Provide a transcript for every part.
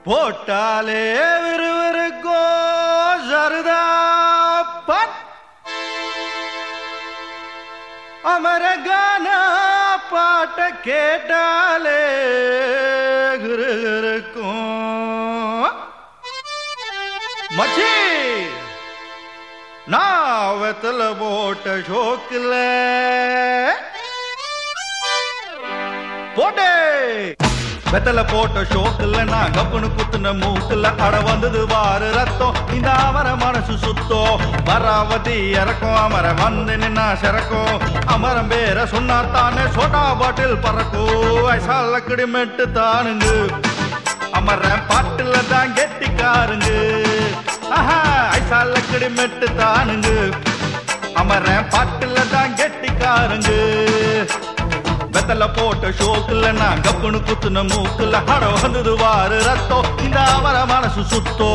போட்டாலே விறுவிறுக்கோ சருதா பட் அமரகான பாட்ட கேட்டாலே கிருகிருக்கும் மச்சி நான் வெத்தல போட்ட ஷோக்கில் போட்டே வெத்தல போட்ட ஷோக்குல நான் கப்புனு குத்துன மூக்குல அட வந்தது வாரு ரத்தம் இந்த அவர மனசு சுத்தோ வராவதி இறக்கும் அமர வந்து நின்னா சிறக்கும் அமரம் பேர சொன்னா தானே சோடா பாட்டில் பறக்கும் வயசால கிடிமெட்டு தானுங்க அமர பாட்டுல தான் கெட்டிக்காருங்க ஆஹா ஐசால கிடிமெட்டு தானுங்க அமர பாட்டுல தான் கெட்டிக்காருங்க வெத்தல போட்ட ஷோக்குல நான் கப்புனு குத்துன மூக்குல ஹட வந்தது வாரு ரத்தம் இந்த அவர மனசு சுத்தோ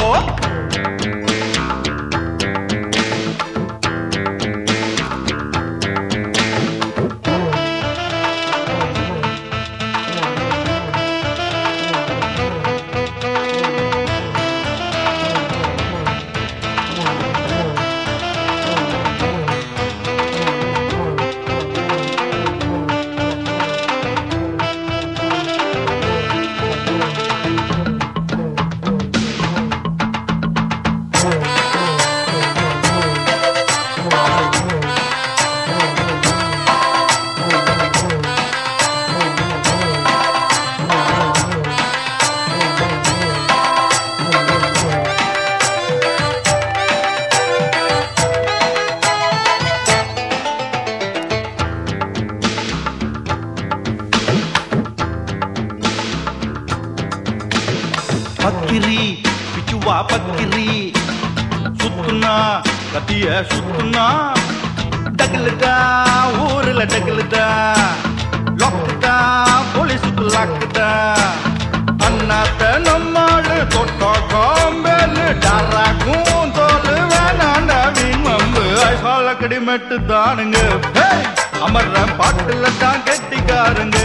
பக்கிரி பிச்சுவா பக்கிரி சுத்துனா கத்திய சுத்துனா டகுலுதா ஊர்ல டகுலுதா லொக்குதா போலீஸுக்கு லாக்குதா அண்ணாத்த நம்மாளு தொட்ட காம்பேலு டாராக்கும் தோலு வேணாண்டா வீண் மம்பு ஐசால கடிமெட்டு தானுங்க அமர்ற பாட்டுல தான் கெட்டிக்காருங்க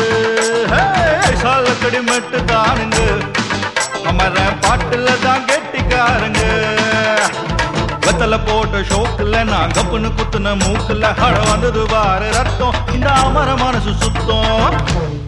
ஐசால கடிமெட்டு தானுங்க அமர பாட்டுல தான் கெட்டிக்காரங்க வெத்தல போட்ட ஷோக்குல நான் கப்புனு குத்துன மூக்குல ஹட வந்தது வாரு ரத்தம் இந்த அமர மனசு சுத்தம்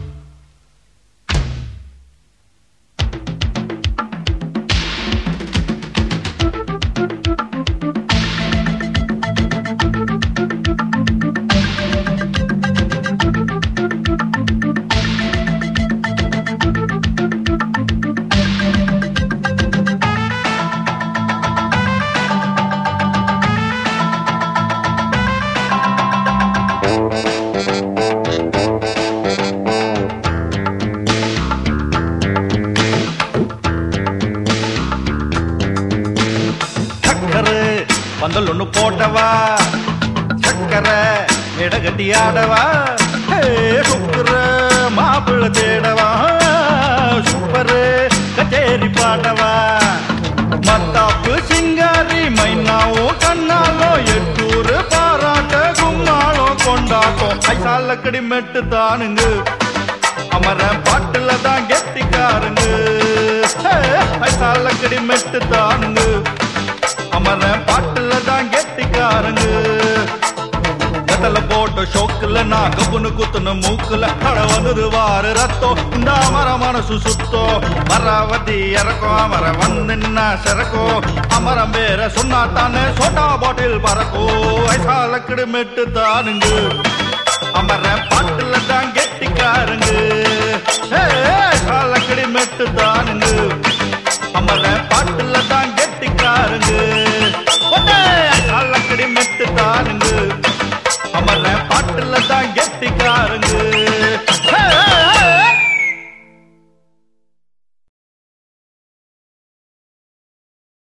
சக்கரு பந்தல் ஒண்ணு போட்டவா சக்கரை இடகட்டி ஆடவா ஹே, சுக்கர மாப்பிள்ள தேடவா சூப்பரு கச்சேரி பாடவா மத்தாப்பு சிங்காரி மைனாவும் கண்ணாலோ எட்டூரு பாராட்ட கும்மாளம் கொண்டாட்டம் ஐசால கடிமெட்டு தானுங்க அமர பாட்டுல தான் கெட்டிக்காருங்க ஹே, ஐசால கடிமெட்டு தானுங்க அமர பாட்டுல தான் கெட்டிக்காருங்க வெத்தல போட்ட ஷோக்குல நான் கப்புனு குத்துன மூக்குல அட வந்தது வாரு ரத்தம் இந்த அமர மனசு சுத்தோ மராவதி இறக்கும் அமர வந்து நின்னா சிறக்கும் அமரம் பேர சொன்னா தானே சோட்டா பாட்டில் பறக்கும் வயசால கிடுமெட்டு தானுங்க அமர பாட்டுல தான் கெட்டிக்காருங்க